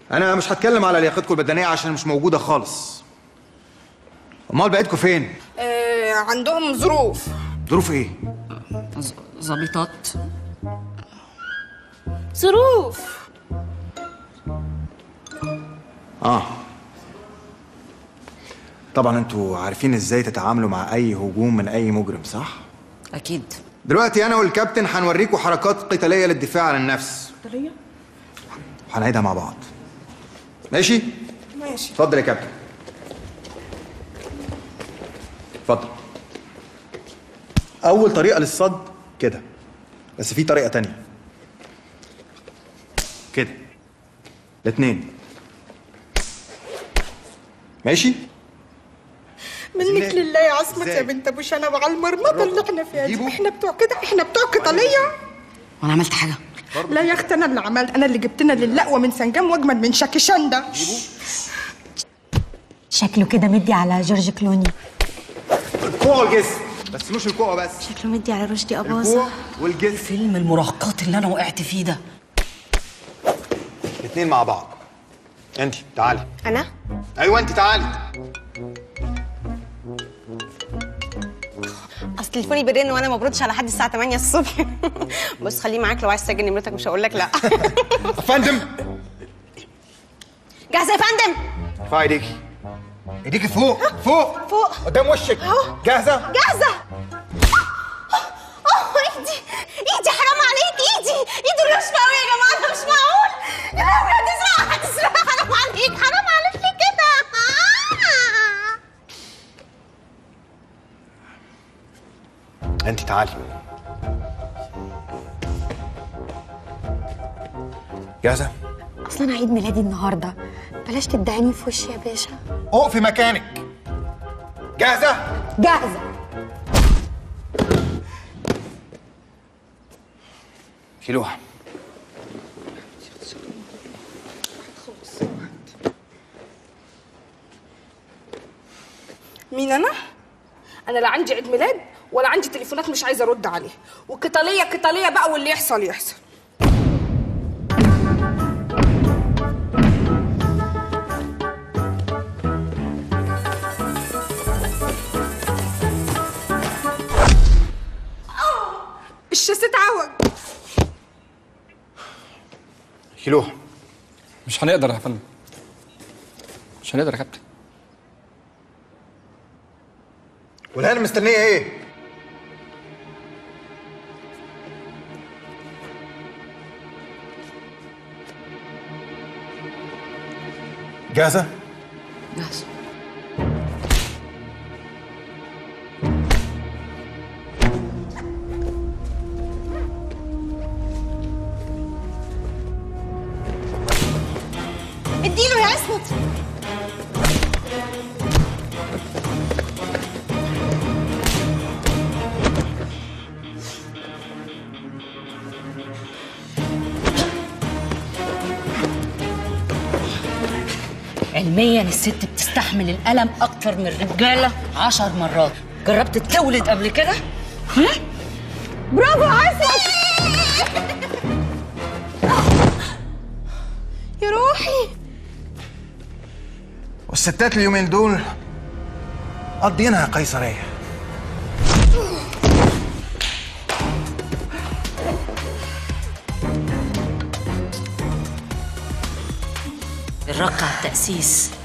انا مش هتكلم على لياقتكم البدنيه عشان مش موجوده خالص امال بقيتكم فين آه عندهم ظروف ظروف ايه ز- ظابطات ظروف اه طبعا انتوا عارفين ازاي تتعاملوا مع اي هجوم من اي مجرم صح اكيد دلوقتي انا والكابتن هنوريكم حركات قتاليه للدفاع عن النفس قتالية؟ وهنعيدها مع بعض ماشي ماشي اتفضل يا كابتن اتفضل اول طريقه للصد كده بس في طريقه تانية كده الاتنين ماشي منك إزاي؟ لله يا عصمت إزاي؟ يا بنت ابو شنب على المرمطه اللي احنا فيها دي جيبوا. احنا بتوع كده احنا بتوع قتاليه وانا عملت حاجه لا يا اختي انا اللي عملت انا اللي جبتنا للقوه من سنجام واجمل من شاكيشان شكله كده مدي على جورج كلوني الكوع والجسم بس مش الكوع بس شكله مدي على رشدي أباظة الكوع والجسم فيلم المراهقات اللي انا وقعت فيه ده الاتنين مع بعض انت تعالي انا ايوه انت تعالي اصل تليفوني بيرن وانا ما بردش على حد الساعه 8 الصبح بص خليه معاك لو عايز تسجل نمرتك مش هقول لك لا يا فندم جاهزه يا فندم ارفعي ايديكي ايديكي فوق فوق فوق. قدام وشك جاهزه جاهزه اه ايدي ايدي حرام عليك ايدي ايدي ناشفه قوي يا جماعه ده مش معقول يا لهوي هتسرق هتسرق حرام عليك حرام عليك ليه كده انت تعالي جاهزه أصلا أنا عيد ميلادي النهاردة بلاش تدعيني في وشي يا باشا اقفي مكانك جاهزه جاهزة شيلوها مين انا انا لا عندي عيد ميلاد ولا عندي تليفونات مش عايزه ارد عليها وقتاليه قتاليه بقى واللي يحصل يحصل آه، الشاشه اتعوج شيلوها مش هنقدر يا فندم مش هنقدر يا كابتن والهنا مستنيه ايه جاهزه جاهز اديله يا اسود علميا الست بتستحمل الالم اكتر من الرجاله عشر مرات جربت تولد قبل كده برافو عسل يا روحي والستات اليومين دول قضينها قيصريه الرق على التاسيس